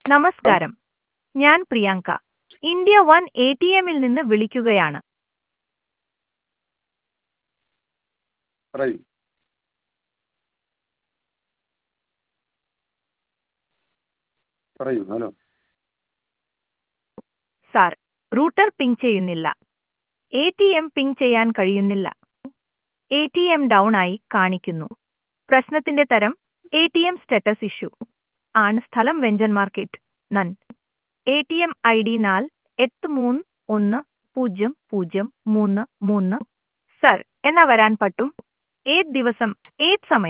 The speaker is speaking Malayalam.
നമസ്കാരം ഞാൻ Priyanka India one A T എമ്മിൽ നിന്ന് വിളിക്കുകയാണ് പറയൂ പറയൂ ഹലോ സാർ റൂട്ടർ പിങ് ചെയ്യുന്നില്ല എ ടി എം പിങ് ചെയ്യാൻ കഴിയുന്നില്ല എ ടി എം ഡൗൺ ആയി കാണിക്കുന്നു പ്രശ്നത്തിന്റെ തരം A T M status issue ആണ് സ്ഥലം വെഞ്ചൻ മാർക്കറ്റ് നൻ A T M I D നാൽ എട്ട് മൂന്ന് ഒന്ന് പൂജ്യം പൂജ്യം മൂന്ന് മൂന്ന് സർ എന്നാ വരാൻ പറ്റും ഏത് ദിവസം ഏത് സമയം